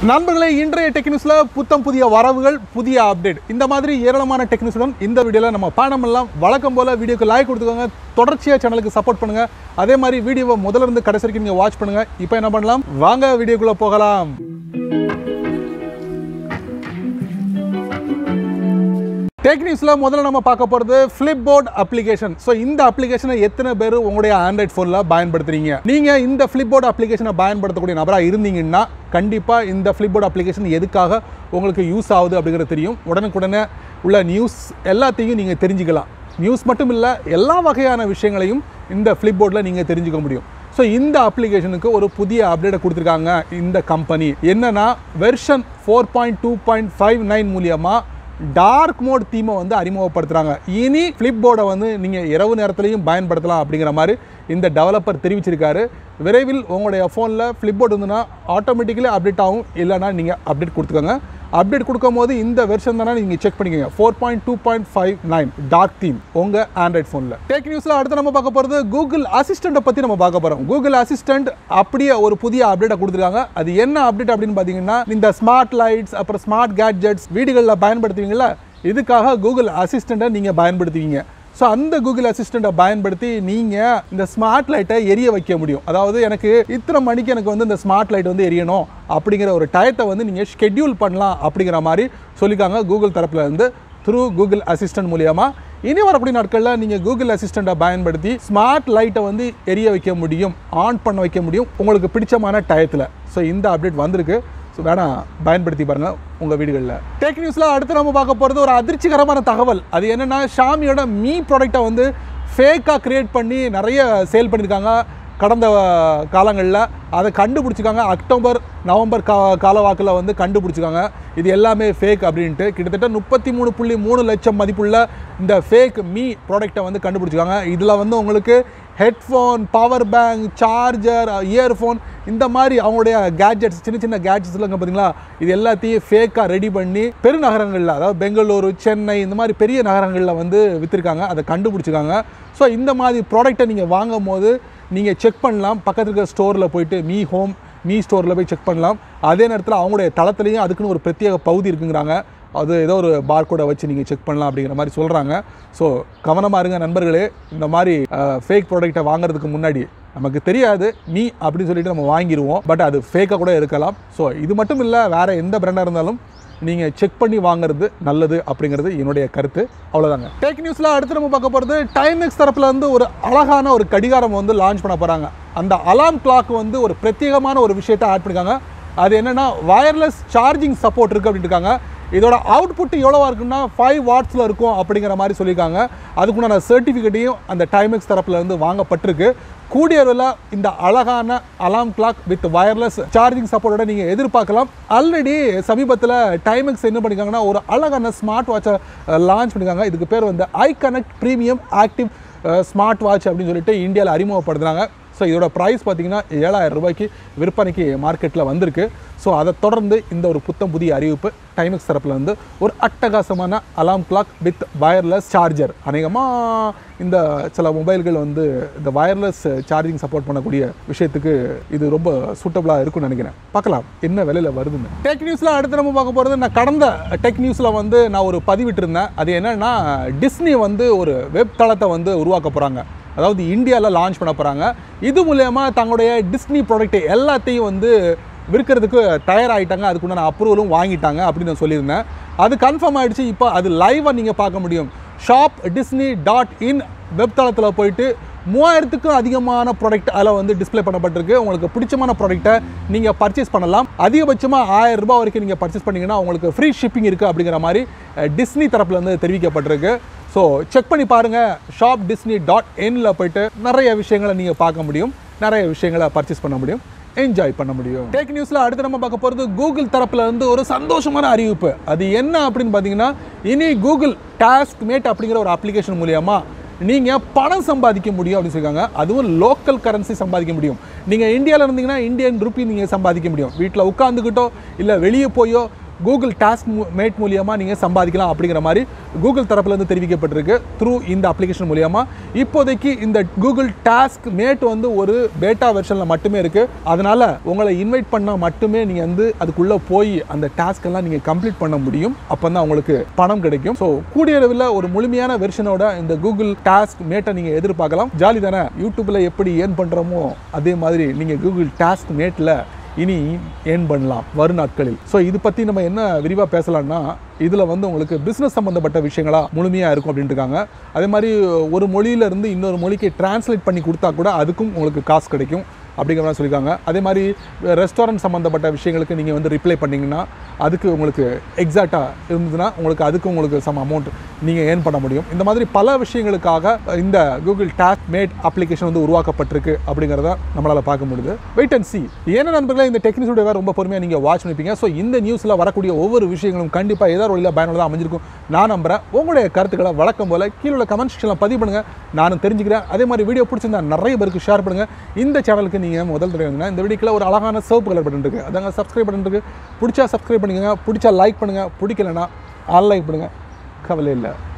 நண்பர்களே இன்றைய டெக்னிக்ஸில் புத்தம் புதிய வரவுகள் புதிய அப்டேட் இந்த மாதிரி ஏராளமான டெக்னிக்ஸுடன் இந்த வீடியோவில் நம்ம பாடமெல்லாம் வழக்கம் போல் வீடியோக்கு லைக் கொடுத்துக்கோங்க தொடர்ச்சியாக சேனலுக்கு சப்போர்ட் பண்ணுங்கள் அதே மாதிரி வீடியோவை முதல்ல இருந்து கடைசி வரைக்கும் நீங்கள் வாட்ச் பண்ணுங்கள் இப்போ என்ன பண்ணலாம் வாங்க வீடியோக்குள்ளே போகலாம் டெக் நியூஸில் முதல்ல நம்ம பார்க்க போகிறது ஃப்ளிப்போர்ட் அப்ளிகேஷன் ஸோ இந்த அப்ளிகேஷனை எத்தனை பேர் உங்களுடைய ஆண்ட்ராய்ட் ஃபோனில் பயன்படுத்துறீங்க நீங்கள் இந்த ஃப்ளிப்போர்ட் அப்ளிகேஷனை பயன்படுத்தக்கூடிய நபராக இருந்தீங்கன்னா கண்டிப்பாக இந்த ஃப்ளிப்போர்ட் அப்ளிகேஷன் எதுக்காக உங்களுக்கு யூஸ் ஆகுது அப்படிங்கிறது தெரியும் உடனுக்குடனே உள்ள நியூஸ் எல்லாத்தையும் நீங்கள் தெரிஞ்சுக்கலாம் நியூஸ் மட்டும் இல்லை எல்லா வகையான விஷயங்களையும் இந்த ஃப்ளிப்போர்டில் நீங்கள் தெரிஞ்சுக்க முடியும் ஸோ இந்த அப்ளிகேஷனுக்கு ஒரு புதிய அப்டேட்டை கொடுத்துருக்காங்க இந்த கம்பெனி என்னன்னா version four point two point five nine மூலியமாக டார்க் மோட் தீமை வந்து அறிமுகப்படுத்துகிறாங்க இனி ஃப்ளிப் போர்டை வந்து நீங்கள் இரவு நேரத்துலையும் பயன்படுத்தலாம் அப்படிங்கிற மாதிரி இந்த டெவலப்பர் தெரிவிச்சிருக்காரு விரைவில் உங்களுடைய ஃபோனில் ஃப்ளிப் போர்டு இருந்ததுன்னா ஆட்டோமேட்டிக்கலி அப்டேட் ஆகும் இல்லைனா நீங்கள் அப்டேட் கொடுத்துக்கோங்க அப்டேட் கொடுக்கும் போது இந்த வெர்ஷன் தானே நீங்கள் செக் பண்ணிக்கோங்க four point two point five nine dark theme உங்கள் ஆண்ட்ராய்ட் ஃபோனில் டெக் நியூஸில் அடுத்து நம்ம பார்க்க போகிறது கூகுள் அசிஸ்டண்ட்டை பற்றி நம்ம பார்க்க போகிறோம் கூகுள் அசிஸ்டண்ட் அப்படியே ஒரு புதிய அப்டேட்டை கொடுத்துருக்காங்க அது என்ன அப்டேட் அப்படின்னு பார்த்தீங்கன்னா இந்த ஸ்மார்ட் லைட்ஸ் அப்புறம் ஸ்மார்ட் கேட்ஜெட்ஸ் வீடுகளில் பயன்படுத்துவீங்களா இதுக்காக கூகுள் அசிஸ்டண்ட்டை நீங்கள் பயன்படுத்துவீங்க ஸோ அந்த கூகுள் அசிஸ்டண்ட்டை பயன்படுத்தி நீங்கள் இந்த ஸ்மார்ட் லைட்டை எரிய வைக்க முடியும் அதாவது எனக்கு இத்தனை மணிக்கு எனக்கு வந்து இந்த ஸ்மார்ட் லைட் வந்து எரியணும் அப்படிங்கிற ஒரு டயத்தை வந்து நீங்கள் ஷெட்யூல் பண்ணலாம் அப்படிங்கிற மாதிரி சொல்லியிருக்காங்க கூகுள் தரப்புல இருந்து த்ரூ கூகுள் அசிஸ்டன்ட் மூலியமா இனி வரக்கூடிய நாட்களில் நீங்கள் கூகுள் அசிஸ்டண்ட்டை பயன்படுத்தி ஸ்மார்ட் லைட்டை வந்து எரிய வைக்க முடியும் ஆன் பண்ண வைக்க முடியும் உங்களுக்கு பிடிச்சமான டயத்தில் ஸோ இந்த அப்டேட் வந்திருக்கு ஸோ வேணா பயன்படுத்தி பாருங்கள் உங்கள் வீடுகளில் டெக் நியூஸில் அடுத்து நம்ம பார்க்க போகிறது ஒரு அதிர்ச்சிகரமான தகவல் அது என்னென்னா ஷாமியோட மீ ப்ராடக்டை வந்து ஃபேக்காக க்ரியேட் பண்ணி நிறைய சேல் பண்ணியிருக்காங்க கடந்த காலங்களில் அதை கண்டுபிடிச்சிருக்காங்க அக்டோபர் நவம்பர் கா காலவாக்கில் வந்து கண்டுபிடிச்சிருக்காங்க இது எல்லாமே ஃபேக் அப்படின்ட்டு கிட்டத்தட்ட முப்பத்தி மூணு புள்ளி மூணு லட்சம் மதிப்புள்ள இந்த ஃபேக் மீ ப்ராடக்டை வந்து கண்டுபிடிச்சிருக்காங்க இதில் வந்து உங்களுக்கு headphone power bank charger earphone இந்த மாதிரி அவங்களுடைய கேட்ஜெட்ஸ் சின்ன சின்ன கேட்ஜெட்ஸ்லாம் பார்த்தீங்களா இது எல்லாத்தையும் ஃபேக்காக ரெடி பண்ணி பெருநகரங்களில் அதாவது பெங்களூரு சென்னை இந்த மாதிரி பெரிய நகரங்களில் வந்து விற்றுருக்காங்க அதை கண்டுபிடிச்சிருக்காங்க ஸோ இந்த மாதிரி ப்ராடக்ட்டை நீங்கள் வாங்கும் போது நீங்கள் செக் பண்ணலாம் பக்கத்தில் இருக்கிற ஸ்டோரில் போயிட்டு மீ ஹோம் மீ ஸ்டோரில் போய் செக் பண்ணலாம் அதே நேரத்தில் அவங்களுடைய தளத்துலேயும் அதுக்குன்னு ஒரு பிரத்யேக பகுதி இருக்குங்கிறாங்க அது ஏதோ ஒரு பார்கோடை வச்சு நீங்கள் செக் பண்ணலாம் அப்படிங்கிற மாதிரி சொல்கிறாங்க ஸோ கவனமாக இருங்க நண்பர்களே இந்த மாதிரி ஃபேக் ப்ராடக்ட்டை வாங்குறதுக்கு முன்னாடி நமக்கு தெரியாது மீ அப்படின்னு சொல்லிட்டு நம்ம வாங்கிடுவோம் பட் அது ஃபேக்காக கூட இருக்கலாம் ஸோ இது மட்டும் இல்லை வேறு எந்த பிராண்டாக இருந்தாலும் நீங்கள் செக் பண்ணி வாங்குறது நல்லது அப்படிங்கிறது என்னுடைய கருத்து அவ்வளோதாங்க டெக் நியூஸில் அடுத்து நம்ம பார்க்க போகிறது டைமெக்ஸ் தரப்பில் வந்து ஒரு அழகான ஒரு கடிகாரம் வந்து லான்ச் பண்ண போகிறாங்க அந்த அலாம் கிளாக் வந்து ஒரு பிரத்யேகமான ஒரு விஷயத்தை ஆட் பண்ணிருக்காங்க அது என்னென்னா வயர்லெஸ் சார்ஜிங் சப்போர்ட் இருக்குது அப்படின்னு இருக்காங்க இதோட அவுட்புட் எவ்வளோவா இருக்குன்னா ஃபைவ் வாட்ஸில் இருக்கும் அப்படிங்கிற மாதிரி சொல்லியிருக்காங்க அதுக்குண்டான சர்டிஃபிகேட்டையும் அந்த டைமெக்ஸ் தரப்பில் இருந்து வாங்கப்பட்டிருக்கு கூடிய அளவில் இந்த அழகான alarm clock with wireless charging சப்போர்ட்டோட நீங்கள் எதிர்பார்க்கலாம் ஆல்ரெடி சமீபத்தில் டைமெக்ஸ் என்ன பண்ணியிருக்காங்கன்னா ஒரு அழகான ஸ்மார்ட் வாட்சை லான்ச் பண்ணியிருக்காங்க இதுக்கு பேர் வந்து I connect premium active smart watch அப்படின்னு சொல்லிட்டு இந்தியாவில் அறிமுகப்படுத்துகிறாங்க ஸோ இதோட ப்ரைஸ் பார்த்தீங்கன்னா ஏழாயிரம் ரூபாய்க்கு விற்பனைக்கு மார்க்கெட்டில் வந்திருக்கு ஸோ அதை தொடர்ந்து இந்த ஒரு புத்தம் புதிய அறிவிப்பு டைமெக்ஸ் தரப்பில் வந்து ஒரு அட்டகாசமான alarm clock with wireless charger அநேகமாக இந்த சில மொபைல்கள் வந்து இந்த வயர்லெஸ் சார்ஜிங் சப்போர்ட் பண்ணக்கூடிய விஷயத்துக்கு இது ரொம்ப சூட்டபுளாக இருக்கும்னு நினைக்கிறேன் பார்க்கலாம் என்ன விலையில் வருதுன்னு டெக் நியூஸில் அடுத்து நம்ம பார்க்க போகிறது நான் கடந்த டெக் நியூஸில் வந்து நான் ஒரு பதிவிட்டிருந்தேன் அது என்னன்னா டிஸ்னி வந்து ஒரு வெப் தளத்தை வந்து உருவாக்க போகிறாங்க அதாவது இந்தியாவில் லான்ச் பண்ண போகிறாங்க இது மூலயமா தங்களுடைய டிஸ்னி ப்ராடக்ட் எல்லாத்தையும் வந்து விற்கிறதுக்கு தயாராகிட்டாங்க அதுக்குண்டான அப்ரூவலும் வாங்கிட்டாங்க அப்படின்னு நான் சொல்லியிருந்தேன் அது கன்ஃபார்ம் ஆகிடுச்சு இப்போ அது லைவாக நீங்கள் பார்க்க முடியும் shop Disney dot in web தளத்தில் போயிட்டு மூவாயிரத்துக்கும் அதிகமான ப்ராடக்ட் அதில் வந்து டிஸ்ப்ளே பண்ணப்பட்டிருக்கு உங்களுக்கு பிடிச்சமான ப்ராடக்ட்டை நீங்கள் பர்ச்சேஸ் பண்ணலாம் அதிகபட்சமாக ஆயிரம் ரூபாய் வரைக்கும் நீங்கள் பர்ச்சேஸ் பண்ணிங்கன்னா உங்களுக்கு ஃப்ரீ ஷிப்பிங் இருக்குது அப்படிங்கிற மாதிரி டிஸ்னி தரப்பில் வந்து தெரிவிக்கப்பட்டிருக்கு ஸோ செக் பண்ணி பாருங்கள் ஷாப் டிஸ்னி டாட் இனில் போயிட்டு நிறைய விஷயங்களை நீங்கள் பார்க்க முடியும் நிறைய விஷயங்களை பர்ச்சேஸ் பண்ண முடியும் என்ஜாய் பண்ண முடியும் டேக் நியூஸில் அடுத்து நம்ம பார்க்க போகிறது கூகுள் தரப்பில் இருந்து ஒரு சந்தோஷமான அறிவிப்பு அது என்ன அப்படின்னு பார்த்தீங்கன்னா இனி கூகுள் டாஸ்க் மேட் அப்படிங்கிற ஒரு அப்ளிகேஷன் மூலியமா நீங்கள் பணம் சம்பாதிக்க முடியும் அப்படின்னு சொல்லியிருக்காங்க அதுவும் லோக்கல் கரன்சி சம்பாதிக்க முடியும் நீங்கள் இந்தியாவில் இருந்தீங்கன்னா இந்தியன் ருப்பி நீங்கள் சம்பாதிக்க முடியும் வீட்டில் உட்காந்துக்கிட்டோ இல்லை வெளியே போயோ கூகுள் டாஸ்க் மேட் மூலியமாக நீங்கள் சம்பாதிக்கலாம் அப்படிங்கிற மாதிரி கூகுள் தரப்புலேருந்து தெரிவிக்கப்பட்டிருக்கு த்ரூ இந்த அப்ளிகேஷன் மூலியமாக இப்போதைக்கு இந்த கூகுள் டாஸ்க் மேட் வந்து ஒரு பேட்டா வெர்ஷனில் மட்டுமே இருக்குது அதனால் உங்களை இன்வைட் பண்ணால் மட்டுமே நீங்கள் வந்து அதுக்குள்ளே போய் அந்த டாஸ்க் எல்லாம் நீங்கள் கம்ப்ளீட் பண்ண முடியும் அப்போ தான் உங்களுக்கு பணம் கிடைக்கும் ஸோ கூடிய அளவில் ஒரு முழுமையான வெர்ஷனோட இந்த கூகுள் டாஸ்க் மேட்டை நீங்கள் எதிர்பார்க்கலாம் ஜாலி தானே யூடியூப்பில் எப்படி ஏர்ன் பண்ணுறோமோ அதே மாதிரி நீங்கள் கூகுள் டாஸ்க் மேட்டில் இனி ஏர்ன் பண்ணலாம் வரும் நாட்களில் ஸோ இது பற்றி நம்ம என்ன விரிவாக பேசலாம்னா இதில் வந்து உங்களுக்கு பிஸ்னஸ் சம்மந்தப்பட்ட விஷயங்களா முழுமையாக இருக்கும் அப்படின்ட்டு இருக்காங்க அதே மாதிரி ஒரு மொழியிலேருந்து இன்னொரு மொழிக்கு டிரான்ஸ்லேட் பண்ணி கொடுத்தா கூட அதுக்கும் உங்களுக்கு காசு கிடைக்கும் அப்படிங்கிற மாதிரி சொல்லியிருக்காங்க அதே மாதிரி ரெஸ்டாரண்ட் சம்மந்தப்பட்ட விஷயங்களுக்கு நீங்கள் வந்து ரிப்ளை பண்ணிங்கன்னா அதுக்கு உங்களுக்கு எக்ஸாக்டாக இருந்ததுன்னா உங்களுக்கு அதுக்கு உங்களுக்கு சம் அமௌண்ட் நீங்கள் ஏர்ன் பண்ண முடியும் இந்த மாதிரி பல விஷயங்களுக்காக இந்த கூகுள் டாக் மேட் அப்ளிகேஷன் வந்து உருவாக்கப்பட்டிருக்கு அப்படிங்கிறத நம்மளால் பார்க்க முடியுது வெயிட் அண்ட் சி ஏன்னா நண்பர்களே இந்த டெக்னிக்ஸ் வீடியோ ரொம்ப பொறுமையாக நீங்கள் வாட்ச் பண்ணிப்பீங்க ஸோ இந்த நியூஸில் வரக்கூடிய ஒவ்வொரு விஷயங்களும் கண்டிப்பாக ஏதாவது வழியில் பயனுள்ளதாக அமைஞ்சிருக்கும் நான் நம்புறேன் உங்களுடைய கருத்துக்களை வழக்கம் போல் கீழே உள்ள கமெண்ட் செக்ஷனில் பதிவு பண்ணுங்கள் நானும் தெரிஞ்சுக்கிறேன் அதே மாதிரி வீடியோ பிடிச்சிருந்தா நிறைய பேருக்கு ஷேர் பண்ணுங்கள் இந்த சேனலுக்கு நீங்கள் முதல் தடவை வந்தீங்கன்னா இந்த வீடியோக்கில் ஒரு அழகான சிவப்பு கலர் பட்டன் இருக்குது அதாங்க சப்ஸ்கிரைப் பட்டன் இருக்குது பிடிச்சா சப்ஸ்கிரைப் பண்ணிக்கோங்க பிடிச்சா லைக் பண்ணுங்கள் பிடிக்கலனா அன்லைக் பண்ணுங்கள் கவலை இல்லை